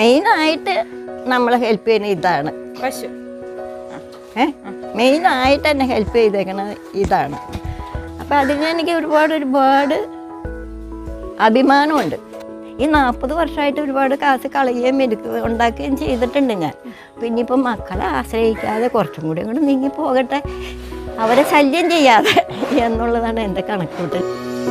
മെയിനായിട്ട് നമ്മളെ ഹെൽപ്പ് ചെയ്യുന്ന ഇതാണ് പശു ഏ മെയിനായിട്ട് എന്നെ ഹെൽപ്പ് ചെയ്തേക്കണത് ഇതാണ് അപ്പം അതിന് എനിക്ക് ഒരുപാട് ഒരുപാട് അഭിമാനമുണ്ട് ഈ നാൽപ്പത് വർഷമായിട്ട് ഒരുപാട് കാശ് കളയുകയും എടുക്കുക ഉണ്ടാക്കുകയും ചെയ്തിട്ടുണ്ട് ഞാൻ പിന്നെ ഇപ്പം മക്കളെ ആശ്രയിക്കാതെ കുറച്ചും കൂടി കൂടെ നീങ്ങി പോകട്ടെ അവരെ ശല്യം ചെയ്യാതെ എന്നുള്ളതാണ് എൻ്റെ കണക്കൂട്ട്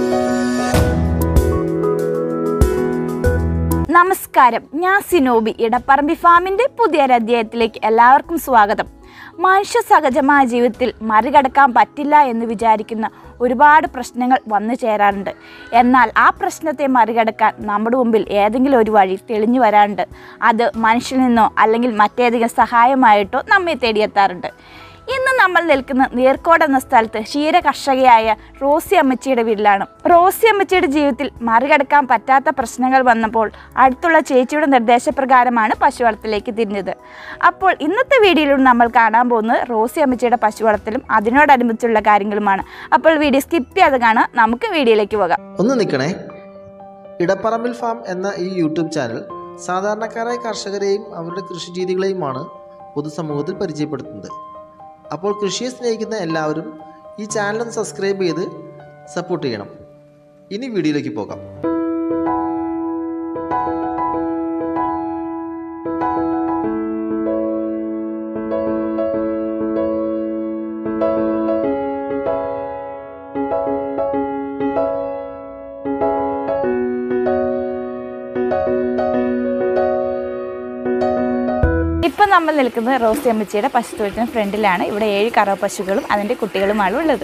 നമസ്കാരം ഞാൻ സിനോബി ഇടപ്പറമ്പി ഫാമിൻ്റെ പുതിയൊരു അധ്യായത്തിലേക്ക് എല്ലാവർക്കും സ്വാഗതം മനുഷ്യ സഹജമായ ജീവിതത്തിൽ മറികടക്കാൻ പറ്റില്ല എന്ന് വിചാരിക്കുന്ന ഒരുപാട് പ്രശ്നങ്ങൾ വന്നു ചേരാറുണ്ട് എന്നാൽ ആ പ്രശ്നത്തെ മറികടക്കാൻ നമ്മുടെ മുമ്പിൽ ഏതെങ്കിലും ഒരു വഴി തെളിഞ്ഞു വരാറുണ്ട് അത് മനുഷ്യനിൽ നിന്നോ അല്ലെങ്കിൽ മറ്റേതെങ്കിലും സഹായമായിട്ടോ നമ്മെ തേടിയെത്താറുണ്ട് ഇന്ന് നമ്മൾ നിൽക്കുന്ന നീർക്കോട് എന്ന സ്ഥലത്ത് ക്ഷീര കർഷകയായ റോസി അമ്മച്ചിയുടെ വീട്ടിലാണ് റോസി അമ്മച്ചിയുടെ ജീവിതത്തിൽ മറികടക്കാൻ പറ്റാത്ത പ്രശ്നങ്ങൾ വന്നപ്പോൾ അടുത്തുള്ള ചേച്ചിയുടെ നിർദ്ദേശപ്രകാരമാണ് പശു വളർത്തലിലേക്ക് തിരിഞ്ഞത് അപ്പോൾ ഇന്നത്തെ വീഡിയോയിലൂടെ നമ്മൾ കാണാൻ പോകുന്നത് റോസി അമ്മച്ചിയുടെ പശു വളർത്തലും അതിനോടനുബന്ധിച്ചുള്ള കാര്യങ്ങളുമാണ് അപ്പോൾ വീഡിയോ സ്കിപ്പ് ചെയ്യാതെ കാണാം നമുക്ക് വീഡിയോയിലേക്ക് പോകാം ഒന്ന് നിൽക്കണേ ഇടപ്പറമ്പിൽ ഫാം എന്ന ഈ യൂട്യൂബ് ചാനൽ സാധാരണക്കാരായ കർഷകരെയും അവരുടെ കൃഷി രീതികളെയുമാണ് പൊതുസമൂഹത്തിൽ പരിചയപ്പെടുത്തുന്നത് അപ്പോൾ കൃഷിയെ സ്നേഹിക്കുന്ന എല്ലാവരും ഈ ചാനൽ ഒന്ന് സബ്സ്ക്രൈബ് ചെയ്ത് സപ്പോർട്ട് ചെയ്യണം ഇനി വീഡിയോയിലേക്ക് പോകാം ഇപ്പം നമ്മൾ നിൽക്കുന്നത് റോസി അമ്മച്ചിയുടെ പശു തൊഴുത്തിന് ഫ്രണ്ടിലാണ് ഇവിടെ ഏഴ് കറവ പശുക്കളും അതിൻ്റെ കുട്ടികളുമാണ് ഉള്ളത്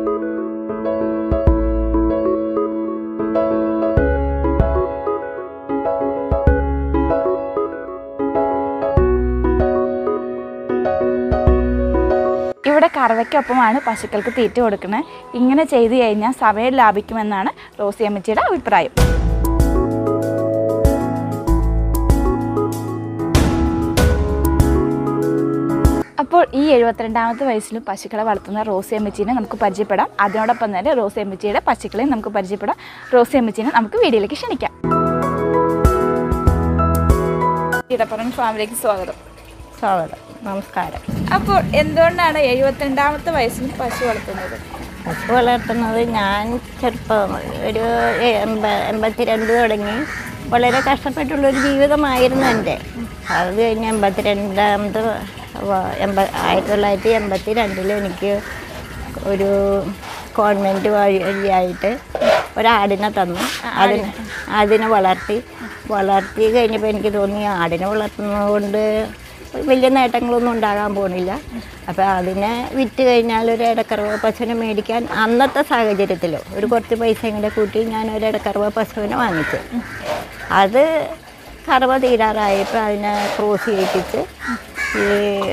ഇവിടെ കറവയ്ക്കൊപ്പമാണ് പശുക്കൾക്ക് തീറ്റ കൊടുക്കുന്നത് ഇങ്ങനെ ചെയ്തു കഴിഞ്ഞാൽ സമയം ലാഭിക്കുമെന്നാണ് റോസി അമ്മച്ചിയുടെ അഭിപ്രായം അപ്പോൾ ഈ എഴുപത്തിരണ്ടാമത്തെ വയസ്സിലും പശുക്കളെ വളർത്തുന്ന റോസി അമ്മച്ചീനെ നമുക്ക് പരിചയപ്പെടാം അതിനോടൊപ്പം തന്നെ റോസി അമ്മച്ചിയുടെ പശുക്കളെയും നമുക്ക് പരിചയപ്പെടാം റോസി അമ്മച്ചീനെ നമുക്ക് വീഡിയോയിലേക്ക് ക്ഷണിക്കാം ഇടപ്പറൻ ഫാമിലേക്ക് സ്വാഗതം സ്വാഗതം നമസ്കാരം അപ്പോൾ എന്തുകൊണ്ടാണ് എഴുപത്തിരണ്ടാമത്തെ വയസ്സിൽ പശു വളർത്തുന്നത് പശു വളർത്തുന്നത് ഞാൻ ചെറുപ്പം ഒരു എൺപ എൺപത്തിരണ്ട് തുടങ്ങി വളരെ കഷ്ടപ്പെട്ടുള്ളൊരു ജീവിതമായിരുന്നു എൻ്റെ അത് കഴിഞ്ഞ് എൺപത്തിരണ്ടാമത് വ- എൺപ ആയിരത്തി തൊള്ളായിരത്തി എൺപത്തി രണ്ടിൽ എനിക്ക് ഒരു കോൺവെൻറ്റ് വഴി വഴിയായിട്ട് ഒരാടിനെ തന്നു അതിനെ അതിനെ വളർത്തി വളർത്തി കഴിഞ്ഞപ്പോൾ എനിക്ക് തോന്നി ആടിനെ വളർത്തുന്നത് കൊണ്ട് വലിയ നേട്ടങ്ങളൊന്നും ഉണ്ടാകാൻ പോണില്ല അപ്പോൾ അതിനെ വിറ്റ് കഴിഞ്ഞാൽ ഒരു ഇടക്കറവ പശുവിനെ മേടിക്കാൻ അന്നത്തെ സാഹചര്യത്തിൽ ഒരു കുറച്ച് പൈസയും കൂടെ കൂട്ടി ഞാൻ ഒരു ഇടക്കറവ പശുവിനെ വാങ്ങിച്ചു അത് കറവ തീരാറായപ്പോൾ അതിനെ ക്രോസ് ചെയ്യിപ്പിച്ച് ഈ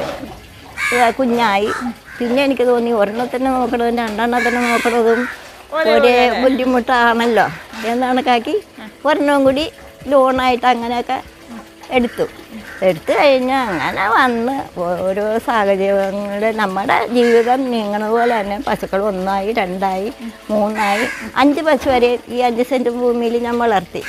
ഇത് കുഞ്ഞായി പിന്നെ എനിക്ക് തോന്നി ഒരെണ്ണത്തിന് നോക്കണതും രണ്ടെണ്ണത്തിന് നോക്കണതും ഒരു ബുദ്ധിമുട്ടാണല്ലോ എന്നാണ് കാക്കി ഒരെണ്ണം കൂടി ലോണായിട്ട് അങ്ങനെയൊക്കെ എടുത്തു എടുത്തു കഴിഞ്ഞാൽ അങ്ങനെ വന്ന് ഓരോ സാഹചര്യങ്ങൾ നമ്മുടെ ജീവിതം നീങ്ങണ പോലെ തന്നെ പശുക്കൾ ഒന്നായി രണ്ടായി മൂന്നായി അഞ്ച് പശു വരെ ഈ അഞ്ച് സെൻറ്റ് ഭൂമിയിൽ ഞാൻ വളർത്തി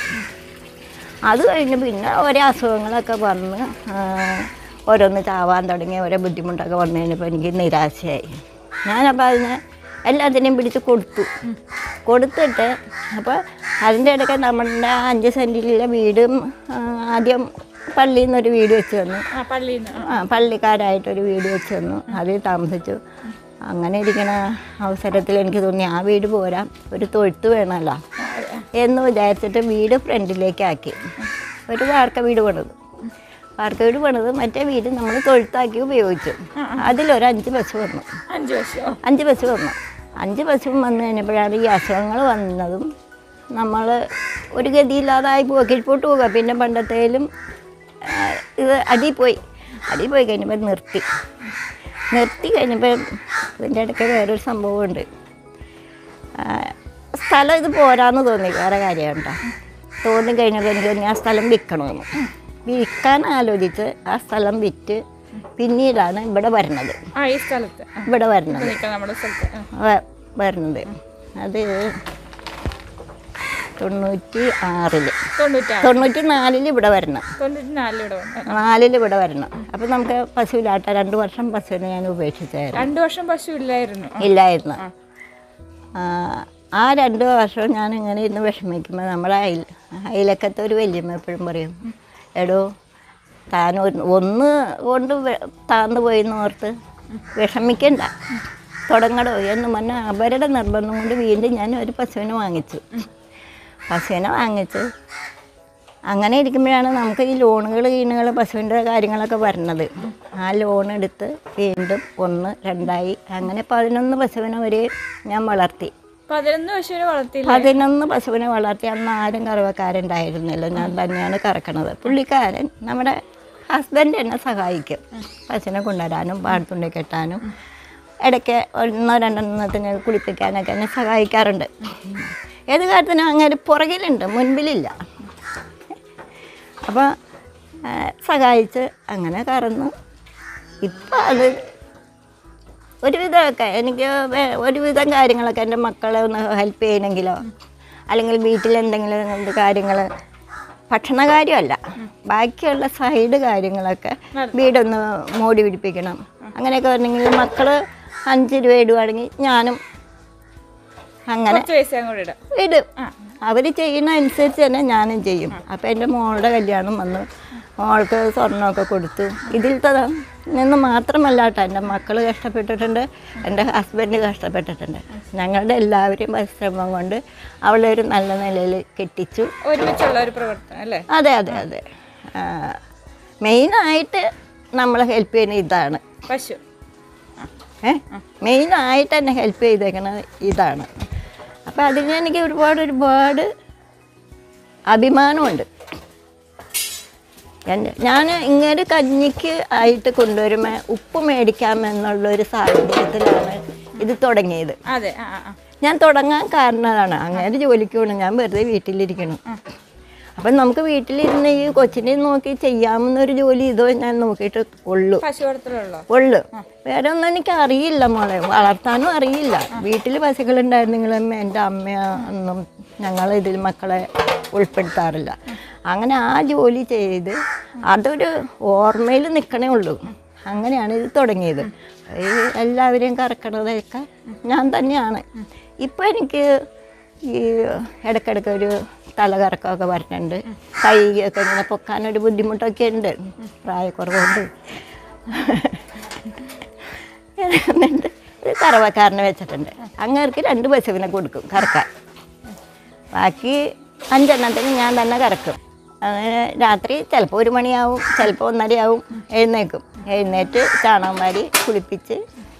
അത് കഴിഞ്ഞ് പിന്നെ ഓരോ അസുഖങ്ങളൊക്കെ വന്ന് ആ, ഓരോന്ന് ചാവാൻ തുടങ്ങി ഓരോ ബുദ്ധിമുട്ടൊക്കെ വന്നു കഴിഞ്ഞപ്പോൾ എനിക്ക് നിരാശയായി ഞാനപ്പോൾ അതിനെ എല്ലാത്തിനെയും പിടിച്ച് കൊടുത്തു കൊടുത്തിട്ട് അപ്പോൾ അതിൻ്റെ ഇടയ്ക്ക് നമ്മുടെ അഞ്ച് സെൻറ്റിലെ വീടും ആ, ആദ്യം പള്ളിയിൽ നിന്നൊരു വീട് വെച്ച് തന്നു പള്ളിയിൽ നിന്ന് ആ പള്ളിക്കാരായിട്ടൊരു വീട് വെച്ച് തന്നു അതിൽ താമസിച്ചു അങ്ങനെ ഇരിക്കണ അവസരത്തിൽ എനിക്ക് തോന്നി ആ വീട് പോരാ ഒരു തൊഴുത്ത് വേണമല്ലോ എന്ന് വിചാരിച്ചിട്ട് വീട് ഫ്രണ്ടിലേക്കാക്കി ഒരു വാർക്ക വീട് പണിത് വാർക്ക വീട് പണിത് മറ്റേ വീട് നമ്മൾ തൊഴുത്താക്കി ഉപയോഗിച്ചു അതിലൊരു അഞ്ച് ബസ് വന്നു അഞ്ച് വർഷം അഞ്ച് ബസ് വന്നു അഞ്ച് ബസ്സും വന്നു കഴിഞ്ഞപ്പോഴാണ് ഈ അസുഖങ്ങൾ വന്നതും നമ്മൾ ഒരു ഗതിയില്ലാതായി പോവുക കീഴ്പോട്ട് പോവുക പിന്നെ പണ്ടത്തേലും ആ, ഇത് അടി പോയി അടി പോയി കഴിഞ്ഞപ്പോൾ നിർത്തി നിർത്തി കഴിഞ്ഞപ്പോൾ ഇതിൻ്റെ ഇടയ്ക്ക് വേറൊരു സംഭവമുണ്ട് ആ, സ്ഥലം ഇത് പോരാന്ന് തോന്നി വേറെ കാര്യമുണ്ടോ തോന്നി കഴിഞ്ഞപ്പോൾ എനിക്ക് തോന്നി ആ സ്ഥലം വിൽക്കണമെന്ന് വിൽക്കാൻ ആലോചിച്ച് ആ സ്ഥലം വിറ്റ് പിന്നീടാണ് ഇവിടെ വരുന്നത് ആ ഈ സ്ഥലത്ത് ഇവിടെ വരുന്നത് നമ്മുടെ സ്ഥലത്ത് വ- വരുന്നത് അത് തൊണ്ണൂറ്റി ആറില് തൊണ്ണൂറ്റാറ് തൊണ്ണൂറ്റി നാലില് ഇവിടെ വരണം തൊണ്ണൂറ്റി നാലിലൂടെ വന്നു നാലില് ഇവിടെ വരണം അപ്പം നമുക്ക് പശുവിലാട്ട രണ്ട് വർഷം പശുവിനെ ഞാൻ ഉപേക്ഷിച്ചായിരുന്നു രണ്ടു വർഷം പശു ഇല്ലായിരുന്നു ഇല്ലായിരുന്നു ആ, ആ രണ്ട് വർഷം ഞാൻ ഇങ്ങനെ ഇരുന്ന് വിഷമിക്കുമ്പോൾ നമ്മുടെ അയൽ അയലക്കത്തെ ഒരു വല്യമ്മ എപ്പോഴും പറയും എടോ താൻ ഒരു- ഒന്ന് കൊണ്ട് വെ- താന്ന് പോയി എന്ന് ഓർത്ത് വിഷമിക്കണ്ട തുടങ്ങടോ എന്ന് പറഞ്ഞാൽ അവരുടെ നിർബന്ധം കൊണ്ട് വീണ്ടും ഞാൻ ഒരു പശുവിനെ വാങ്ങിച്ചു പശുവിനെ വാങ്ങിച്ച് അങ്ങനെ ഇരിക്കുമ്പോഴാണ് നമുക്ക് ഈ ലോണുകൾ ഈണുകൾ പശുവിൻ്റെ കാര്യങ്ങളൊക്കെ വരുന്നത് ആ ലോൺ എടുത്ത് വീണ്ടും ഒന്ന് രണ്ടായി അങ്ങനെ പതിനൊന്ന് പശുവിനെ വരെ ഞാൻ വളർത്തി പതിനൊന്ന് പശുവിനെ വളർത്തിയില്ല പതിനൊന്ന് പശുവിനെ വളർത്തി അന്ന് ആരും കറവക്കാരുണ്ടായിരുന്നില്ല ഞാൻ തന്നെയാണ് കറക്കണത് പുള്ളിക്കാരൻ നമ്മുടെ ഹസ്ബൻഡ് എന്നെ സഹായിക്കും പശുവിനെ കൊണ്ടുവരാനും പാടത്തുണ്ടി കെട്ടാനും ഇടയ്ക്ക് ഒന്നോ രണ്ടെണ്ണത്തിന് കുളിപ്പിക്കാനൊക്കെ എന്നെ സഹായിക്കാറുണ്ട് ഏത് കാര്യത്തിനും അങ്ങനെ പുറകിലുണ്ട് മുൻപിലില്ല അപ്പോൾ സഹായിച്ച് അങ്ങനെ കറന്നു ഇപ്പം അത് ഒരുവിധമൊക്കെ എനിക്ക് വേ- ഒരുവിധം കാര്യങ്ങളൊക്കെ എൻ്റെ മക്കളെ ഒന്ന് ഹെൽപ്പ് ചെയ്യണമെങ്കിലോ അല്ലെങ്കിൽ വീട്ടിൽ എന്തെങ്കിലും കാര്യങ്ങൾ ഭക്ഷണ കാര്യമല്ല ബാക്കിയുള്ള സൈഡ് കാര്യങ്ങളൊക്കെ വീടൊന്ന് മോടി പിടിപ്പിക്കണം അങ്ങനെയൊക്കെ വരണമെങ്കിൽ മക്കൾ അഞ്ച് രൂപ ഇടുവാണെങ്കിൽ ഞാനും അങ്ങനെ കുറച്ച് പൈസ അങ്ങോട്ട് ഇടാം ഇടും അവർ ചെയ്യുന്ന അനുസരിച്ച് തന്നെ ഞാനും ചെയ്യും അപ്പം എൻ്റെ മോളുടെ കല്യാണം വന്നു മോൾക്ക് സ്വർണ്ണമൊക്കെ കൊടുത്തു ഇതിൽ ത- നിന്ന് മാത്രമല്ല കേട്ടോ എൻ്റെ മക്കൾ കഷ്ടപ്പെട്ടിട്ടുണ്ട് എൻ്റെ ഹസ്ബൻഡ് കഷ്ടപ്പെട്ടിട്ടുണ്ട് ഞങ്ങളുടെ എല്ലാവരെയും പരിശ്രമം കൊണ്ട് അവളെ ഒരു നല്ല നിലയിൽ കെട്ടിച്ചു ഒരുമിച്ചുള്ള ഒരു പ്രവർത്തനം അല്ലേ അതെ അതെ അതെ മെയിനായിട്ട് നമ്മളെ ഹെൽപ്പ് ചെയ്യുന്ന ഇതാണ് പശു ഏ മെയിനായിട്ട് എന്നെ ഹെൽപ്പ് ചെയ്തേക്കണത് ഇതാണ് അപ്പം അതിന് എനിക്ക് ഒരുപാട് ഒരുപാട് അഭിമാനമുണ്ട് എൻ്റെ ഞാൻ ഇങ്ങനെ കഞ്ഞിക്ക് ആയിട്ട് കൊണ്ടുവരുമ്പോൾ ഉപ്പ് മേടിക്കാമെന്നുള്ളൊരു സാഹചര്യത്തിലാണ് ഇത് തുടങ്ങിയത് അതെ ആ ആ, ആ ഞാൻ തുടങ്ങാൻ കാരണതാണ് അങ്ങനെ ജോലിക്ക് പോകണം ഞാൻ വെറുതെ വീട്ടിലിരിക്കണം അപ്പം നമുക്ക് വീട്ടിലിരുന്ന് ഈ കൊച്ചിനെ നോക്കി ചെയ്യാവുന്നൊരു ജോലി ഇതോ ഞാൻ നോക്കിയിട്ട് ഉള്ളൂ പശു വളർത്തലുള്ളോ ഉള്ളു വേറെ ഒന്നും എനിക്ക് അറിയില്ല മോളെ വളർത്താനും അറിയില്ല വീട്ടിൽ പശുക്കളുണ്ടായിരുന്നെങ്കിലും എൻ്റെ അമ്മ ഒന്നും ഞങ്ങൾ ഇതിൽ മക്കളെ ഉൾപ്പെടുത്താറില്ല അങ്ങനെ ആ ജോലി ചെയ്ത് അതൊരു ഓർമ്മയിൽ നിൽക്കണേ ഉള്ളൂ അങ്ങനെയാണ് ഇത് തുടങ്ങിയത് ഈ എല്ലാവരെയും കറക്കണതൊക്കെ ഞാൻ തന്നെയാണ് ഇപ്പം എനിക്ക് ഈ ഇടയ്ക്കിടയ്ക്ക് ഒരു തലകറക്കമൊക്കെ വരുന്നുണ്ട് കൈയൊക്കെ ഇങ്ങനെ പൊക്കാനൊരു ബുദ്ധിമുട്ടൊക്കെ ഉണ്ട് പ്രായക്കുറവുണ്ട് എന്നിട്ട് ഒരു കറവക്കാരനെ വെച്ചിട്ടുണ്ട് അങ്ങേർക്ക് രണ്ട് പശുവിനെ കൊടുക്കും കറക്കാൻ ബാക്കി അഞ്ചെണ്ണത്തിന് ഞാൻ തന്നെ കറക്കും അങ്ങനെ രാത്രി ചിലപ്പോൾ ഒരു മണിയാവും ചിലപ്പോൾ ഒന്നരയാവും എഴുന്നേക്കും എഴുന്നേറ്റ് ചാണകം വാരി കുളിപ്പിച്ച്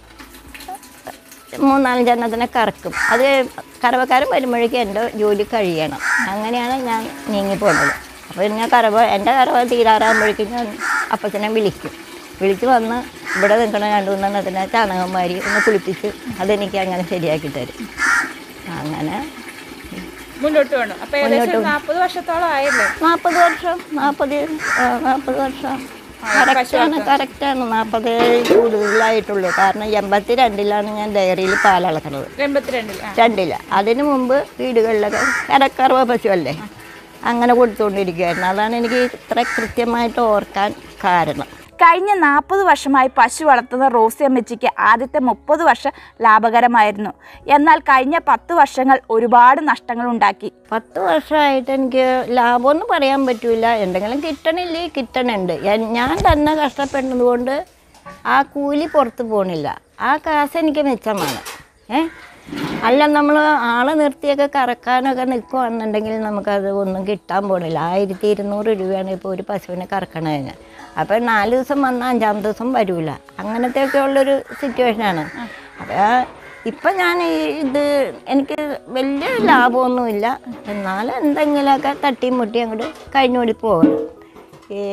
മൂന്നാലഞ്ചെണ്ണത്തിനെ കറക്കും അത് കറവക്കാരൻ വരുമ്പോഴേക്കും എൻ്റെ ജോലി കഴിയണം അങ്ങനെയാണ് ഞാൻ നീങ്ങി പോകുന്നത് അപ്പോൾ ഞാൻ കറവ എൻ്റെ കറവ തീരാറാകുമ്പോഴേക്കും ഞാൻ അപ്പച്ചനെ വിളിക്കും വിളിച്ച് വന്ന് ഇവിടെ നിൽക്കണ രണ്ട് മൂന്നെണ്ണത്തിനെ ചാണകം വാരി ഒന്ന് കുളിപ്പിച്ച് അതെനിക്ക് അങ്ങനെ ശരിയാക്കി തരും അങ്ങനെ മുന്നോട്ട് വേണം അപ്പൊ ഏകദേശം ഒരു നാൽപ്പത് വർഷത്തോളം ആയല്ലേ നാൽപ്പത് വർഷം നാൽപ്പത് നാൽപ്പത് വർഷം കറക്റ്റാണ് കറക്റ്റാണ് നാൽപ്പത് കൂടുതലായിട്ടുള്ളൂ കാരണം എൺപത്തി രണ്ടിലാണ് ഞാൻ ഡയറിയിൽ പാലളക്കുന്നത് എൺപത്തിരണ്ടിൽ ആ രണ്ടില്ല അതിന് മുമ്പ് വീടുകളിലൊക്കെ കരക്കറവ പശുവല്ലേ അങ്ങനെ കൊടുത്തുകൊണ്ടിരിക്കുകയായിരുന്നു അതാണ് എനിക്ക് ഇത്ര കൃത്യമായിട്ട് ഓർക്കാൻ കാരണം കഴിഞ്ഞ നാൽപ്പത് വർഷമായി പശു വളർത്തുന്ന റോസി അമ്മച്ചിക്ക് ആദ്യത്തെ മുപ്പത് വർഷം ലാഭകരമായിരുന്നു എന്നാൽ കഴിഞ്ഞ പത്ത് വർഷങ്ങൾ ഒരുപാട് നഷ്ടങ്ങൾ ഉണ്ടാക്കി പത്ത് വർഷമായിട്ട് എനിക്ക് ലാഭമൊന്നും പറയാൻ പറ്റില്ല എന്തെങ്കിലും കിട്ടണില്ലേ കിട്ടണുണ്ട് എൻ- ഞാൻ തന്നെ കഷ്ടപ്പെടുന്നത് കൊണ്ട് ആ കൂലി പുറത്ത് പോണില്ല ആ കാശ് എനിക്ക് മിച്ചമാണ് ഏ അല്ല നമ്മൾ ആളെ നിർത്തിയൊക്കെ കറക്കാനൊക്കെ നിൽക്കുകയാണെന്നുണ്ടെങ്കിൽ നമുക്കത് ഒന്നും കിട്ടാൻ പോണില്ല ആയിരത്തി ഇരുന്നൂറ് രൂപയാണ് ഇപ്പോൾ ഒരു പശുവിനെ കറക്കണതിന് അപ്പോൾ നാല് ദിവസം വന്നാൽ അഞ്ചാം ദിവസം വരൂല അങ്ങനത്തെയൊക്കെ ഉള്ളൊരു സിറ്റുവേഷനാണ് അപ്പോൾ ഇപ്പം ഞാൻ ഈ ഇത് എനിക്ക് വലിയ ലാഭമൊന്നുമില്ല എന്നാലും എന്തെങ്കിലുമൊക്കെ തട്ടിയും മുട്ടിയും അങ്ങോട്ട് കഴിഞ്ഞോടി പോകണം ഈ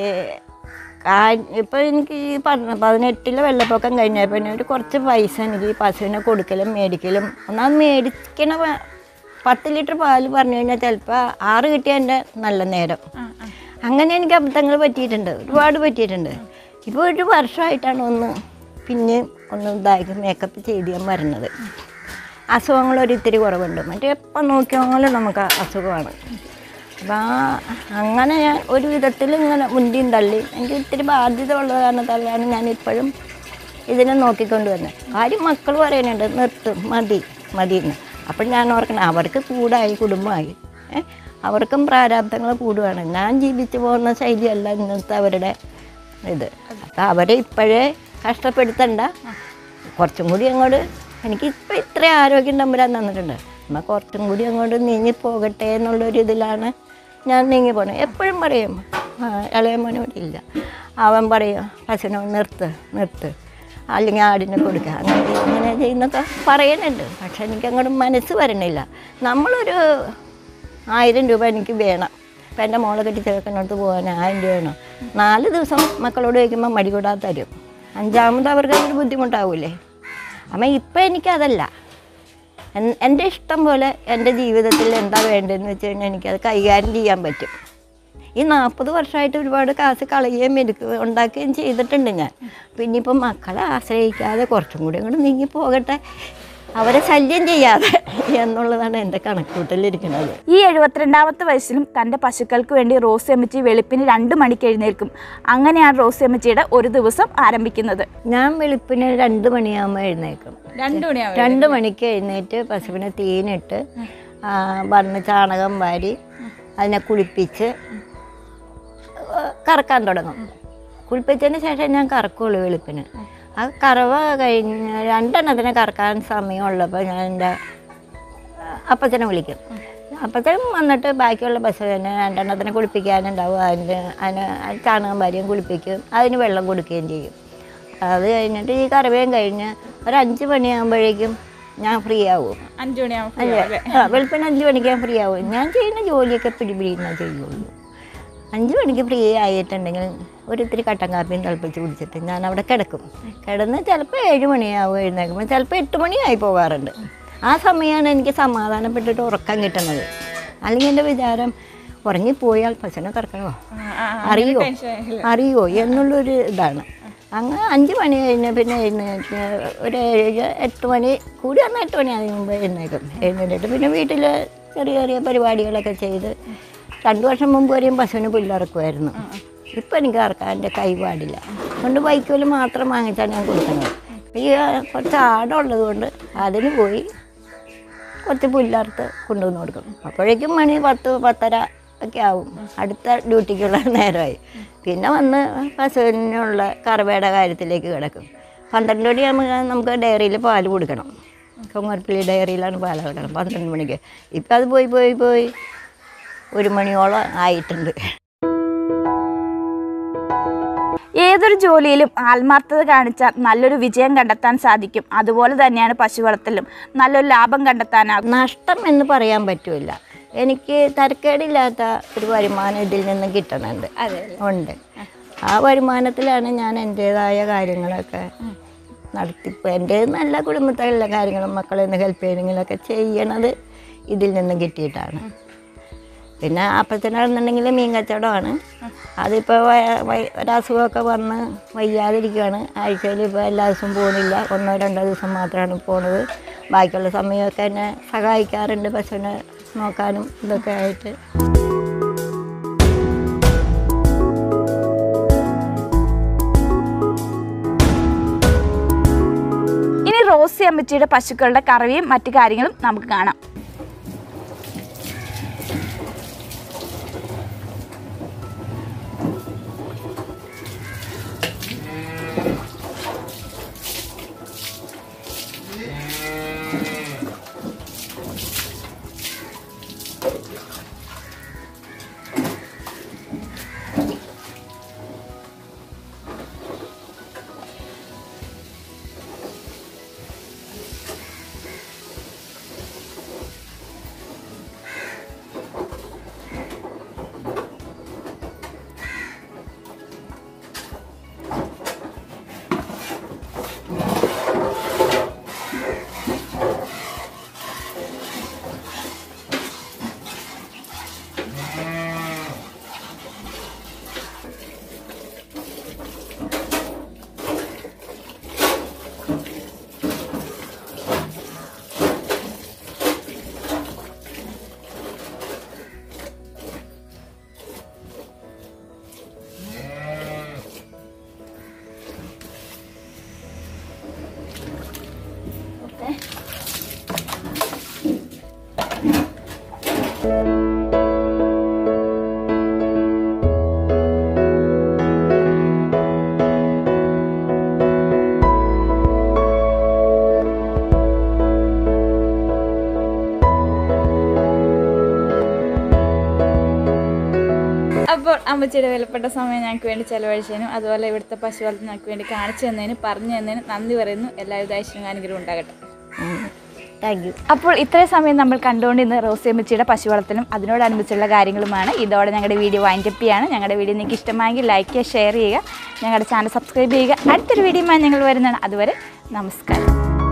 ഇപ്പം എനിക്ക് ഈ പറഞ്ഞ പതിനെട്ടിലെ വെള്ളപ്പൊക്കം കഴിഞ്ഞപ്പോൾ പിന്നെ ഒരു കുറച്ച് പൈസ എനിക്ക് ഈ പശുവിനെ കൊടുക്കലും മേടിക്കലും ഒന്നാമത് മേടിക്കണ പ- പത്ത് ലിറ്റർ പാല് പറഞ്ഞു കഴിഞ്ഞാൽ ചിലപ്പോൾ ആറ് കിട്ടിയ എൻ്റെ നല്ല നേരം അങ്ങനെ എനിക്ക് അബദ്ധങ്ങൾ പറ്റിയിട്ടുണ്ട് ഒരുപാട് പറ്റിയിട്ടുണ്ട് ഇപ്പോൾ ഒരു വർഷമായിട്ടാണ് ഒന്ന് പിന്നെ ഒന്ന് ഇതാക്കി മേക്കപ്പ് ചെയ്ത് ഞാൻ വരുന്നത് അസുഖങ്ങൾ ഒരിത്തിരി കുറവുണ്ട് മറ്റേ എപ്പം നോക്കിയാലും നമുക്ക് അസുഖമാണ് അപ്പം ആ അങ്ങനെ ഞാൻ ഒരു വിധത്തിൽ ഇങ്ങനെ മുന്തിയും തള്ളി എനിക്ക് ഇത്തിരി ബാധ്യത ഉള്ള കാരണത്താലാണ് ഞാൻ ഇപ്പോഴും ഇതിനെ നോക്കിക്കൊണ്ട് വന്നത് കാര്യം മക്കൾ പറയുന്നുണ്ട് നിർത്തും മതി മതി എന്ന് അപ്പം ഞാൻ ഓർക്കണം അവർക്ക് കൂടായി കുടുംബമായി ഏ? അവർക്കും പ്രാരാബ്ദങ്ങൾ കൂടുകയാണ് ഞാൻ ജീവിച്ചു പോകുന്ന ശൈലിയല്ല ഇന്നത്തെ അവരുടെ ഇത് അപ്പം അവരെ ഇപ്പോഴേ കഷ്ടപ്പെടുത്തണ്ട കുറച്ചും കൂടി അങ്ങോട്ട് എനിക്ക് ഇപ്പം ഇത്ര ആരോഗ്യം നമ്പരാൻ തന്നിട്ടുണ്ട് എന്നാൽ കുറച്ചും കൂടി അങ്ങോട്ട് നീങ്ങി പോകട്ടെ എന്നുള്ളൊരു ഇതിലാണ് ഞാൻ നീങ്ങി പോണത് എപ്പോഴും പറയും ആ, ഇളയ മോനോട് ഇല്ല അവൻ പറയും പശുവിനെ നിർത്ത് നിർത്ത് അല്ലെങ്കിൽ ആടിനെ കൊടുക്കുക അങ്ങനെ ചെയ്യ്, ഇങ്ങനെ ചെയ്യുന്നൊക്കെ പറയുന്നുണ്ട് പക്ഷെ എനിക്ക് അങ്ങോട്ട് മനസ്സ് വരണില്ല നമ്മളൊരു ആയിരം രൂപ എനിക്ക് വേണം ഇപ്പം എൻ്റെ മോളെ കെട്ടി ചേർക്കനോട്ട് പോകാൻ ആയിരം രൂപ വേണം നാല് ദിവസം മക്കളോട് ചോദിക്കുമ്പോൾ മടി കൂടാതെ തരും അഞ്ചാമത് അവർക്ക് അതൊരു ബുദ്ധിമുട്ടാവൂലേ അമ്മ ഇപ്പം എനിക്കതല്ല എൻ- എൻ്റെ ഇഷ്ടം പോലെ എൻ്റെ ജീവിതത്തിൽ എന്താ വേണ്ടതെന്ന് വെച്ച് കഴിഞ്ഞാൽ എനിക്കത് കൈകാര്യം ചെയ്യാൻ പറ്റും ഈ നാൽപ്പത് വർഷമായിട്ട് ഒരുപാട് കാശ് കളയുകയും മെടുക്കുക ഉണ്ടാക്കുകയും ചെയ്തിട്ടുണ്ട് ഞാൻ പിന്നെ ഇപ്പം മക്കളെ ആശ്രയിക്കാതെ കുറച്ചും കൂടി അങ്ങോട്ട് നീങ്ങി പോകട്ടെ അവരെ ശല്യം ചെയ്യാതെ എന്നുള്ളതാണ് എൻ്റെ കണക്കൂട്ടലിരിക്കുന്നത് ഈ എഴുപത്തിരണ്ടാമത്തെ വയസ്സിലും തൻ്റെ പശുക്കൾക്ക് വേണ്ടി റോസ് എമ്മച്ചി വെളുപ്പിന് രണ്ട് മണിക്ക് എഴുന്നേൽക്കും അങ്ങനെയാണ് റോസ് എമ്മച്ചിയുടെ ഒരു ദിവസം ആരംഭിക്കുന്നത് ഞാൻ വെളുപ്പിന് രണ്ട് മണിയാകുമ്പോൾ എഴുന്നേക്കും രണ്ടു മണിയാവും രണ്ട് മണിക്ക് എഴുന്നേറ്റ് പശുവിനെ തീനിട്ട് ആ, വന്ന് ചാണകം വാരി അതിനെ കുളിപ്പിച്ച് ആ, കറക്കാൻ തുടങ്ങും കുളിപ്പിച്ചതിന് ശേഷം ഞാൻ കറക്കുള്ളൂ വെളുപ്പിന് ആ കറവ കഴിഞ്ഞ് രണ്ടെണ്ണത്തിനെ കറക്കാൻ സമയമുള്ളപ്പോൾ ഞാൻ എൻ്റെ അപ്പച്ചനെ വിളിക്കും അപ്പച്ചൻ വന്നിട്ട് ബാക്കിയുള്ള പശുവിനെ രണ്ടെണ്ണത്തിനെ കുളിപ്പിക്കാനുണ്ടാവും അതിന് അതിന് ചാണകം വാരിയും കുളിപ്പിക്കും അതിന് വെള്ളം കൊടുക്കുകയും ചെയ്യും അത് കഴിഞ്ഞിട്ട് ഈ കറവയും കഴിഞ്ഞ് ഒരു അഞ്ച് മണിയാകുമ്പോഴേക്കും ഞാൻ ഫ്രീ ആവും അഞ്ചു മണിയാവും അല്ലേ ആ വെളുപ്പിന് അഞ്ച് മണിക്ക് ഞാൻ ഫ്രീ ആവും ഞാൻ ചെയ്യുന്ന ജോലിയൊക്കെ പിടിപിടിയുന്ന ചെയ്യുള്ളൂ അഞ്ച് മണിക്ക് ഫ്രീ ആയിട്ടുണ്ടെങ്കിൽ ഒരിത്തിരി കട്ടൻ കാപ്പിയും തിളപ്പിച്ച് കുടിച്ചിട്ട് ഞാൻ അവിടെ കിടക്കും കിടന്ന് ചിലപ്പോൾ ഏഴ് മണിയാവും എഴുന്നേക്കുമ്പോൾ ചിലപ്പോൾ എട്ട് മണിയായി പോകാറുണ്ട് ആ സമയമാണ് എനിക്ക് സമാധാനപ്പെട്ടിട്ട് ഉറക്കം കിട്ടുന്നത് അല്ലെങ്കിൽ എൻ്റെ വിചാരം ഉറങ്ങിപ്പോയാൽ പശുവിനെ കറക്കണോ അറിയോ അറിയോ എന്നുള്ളൊരു ഇതാണ് അങ്ങനെ അഞ്ച് മണി കഴിഞ്ഞ് പിന്നെ എഴുന്നേറ്റ് ഒരു ഏഴ് എട്ട് മണി കൂടി വന്നാൽ എട്ട് മണി അതിന് മുമ്പ് എഴുന്നേക്കും എഴുന്നേറ്റിട്ട് പിന്നെ വീട്ടിൽ ചെറിയ ചെറിയ പരിപാടികളൊക്കെ ചെയ്ത് രണ്ട് വർഷം മുമ്പ് വരെയും പശുവിന് പുല്ലിറക്കുമായിരുന്നു ഇപ്പം എനിക്ക് ഇറക്കാൻ എൻ്റെ കൈ പാടില്ല അതുകൊണ്ട് വൈക്കോല് മാത്രം വാങ്ങിച്ചാണ് ഞാൻ കൊടുക്കുന്നത് ഈ കുറച്ച് ആടുള്ളത് കൊണ്ട് അതിന് പോയി കുറച്ച് പുല്ലറുത്ത് കൊണ്ടുവന്ന് കൊടുക്കും അപ്പോഴേക്കും മണി പത്ത് പത്തര ഒക്കെ ആവും അടുത്ത ഡ്യൂട്ടിക്കുള്ള നേരമായി പിന്നെ വന്ന് പശുവിനുള്ള കറവയുടെ കാര്യത്തിലേക്ക് കിടക്കും പന്ത്രണ്ട് മണിയാകുമ്പോൾ നമുക്ക് ഡയറിയിൽ പാല് കൊടുക്കണം കൊങ്ങോർപ്പള്ളി ഡയറിയിലാണ് പാൽ കൊടുക്കണം പന്ത്രണ്ട് മണിക്ക് ഇപ്പം അത് പോയി പോയി പോയി ഒരു മണിയോളം ആയിട്ടുണ്ട് ഏതൊരു ജോലിയിലും ആത്മാർത്ഥത കാണിച്ചാൽ നല്ലൊരു വിജയം കണ്ടെത്താൻ സാധിക്കും അതുപോലെ തന്നെയാണ് പശു വളർത്തലും നല്ലൊരു ലാഭം കണ്ടെത്താനാകും നഷ്ടം എന്ന് പറയാൻ പറ്റില്ല എനിക്ക് തരക്കേടില്ലാത്ത ഒരു വരുമാനം ഇതിൽ നിന്ന് കിട്ടുന്നുണ്ട് ഉണ്ട് ആ വരുമാനത്തിലാണ് ഞാൻ എൻ്റേതായ കാര്യങ്ങളൊക്കെ നടത്തിപ്പ് എൻ്റെ നല്ല കുടുംബത്തിലുള്ള കാര്യങ്ങളും മക്കളെ നിന്ന് ഹെൽപ്പ് ചെയ്യണമെങ്കിലൊക്കെ ചെയ്യണത് ഇതിൽ നിന്ന് കിട്ടിയിട്ടാണ് പിന്നെ അപ്പച്ചനാണെന്നുണ്ടെങ്കിൽ മീൻ കച്ചവടമാണ് അതിപ്പോൾ ഒരസുഖമൊക്കെ വന്ന് വയ്യാതിരിക്കുകയാണ് ആഴ്ചയിൽ ഇപ്പോൾ എല്ലാ ദിവസവും പോകുന്നില്ല ഒന്നോ രണ്ടോ ദിവസം മാത്രമാണ് പോണത് ബാക്കിയുള്ള സമയമൊക്കെ എന്നെ സഹായിക്കാറുണ്ട് പശുവിനെ നോക്കാനും ഇതൊക്കെ ആയിട്ട് ഇനി റോസി അമ്മച്ചിയുടെ പശുക്കളുടെ കറവയും മറ്റു കാര്യങ്ങളും നമുക്ക് കാണാം അമ്മച്ചിയുടെ വിലപ്പെട്ട സമയം ഞങ്ങൾക്ക് വേണ്ടി ചെലവഴിച്ചതിനും അതുപോലെ ഇവിടുത്തെ പശു വളർത്തൽ ഞങ്ങൾക്ക് വേണ്ടി കാണിച്ചു തന്നതിനും പറഞ്ഞു തന്നതിനും നന്ദി പറയുന്നു എല്ലാവിധ ഐശ്വര്യം അനുഗ്രഹം ഉണ്ടാകട്ടെ താങ്ക് യു അപ്പോൾ ഇത്രയും സമയം നമ്മൾ കണ്ടുകൊണ്ടിരുന്ന റോസിയമ്മച്ചിയുടെ പശു വളർത്തലും അതിനോടനുബന്ധിച്ചുള്ള കാര്യങ്ങളുമാണ് ഇതോടെ ഞങ്ങളുടെ വീഡിയോ വൈൻഡപ്പ് ചെയ്യാണ് ഞങ്ങളുടെ വീഡിയോ നിങ്ങൾക്ക് ഇഷ്ടമായെങ്കിൽ ലൈക്ക് ചെയ്യുക ഷെയർ ചെയ്യുക ഞങ്ങളുടെ ചാനൽ സബ്സ്ക്രൈബ് ചെയ്യുക അടുത്തൊരു വീഡിയോയുമായി ഞങ്ങൾ വരുന്നതാണ് അതുവരെ നമസ്കാരം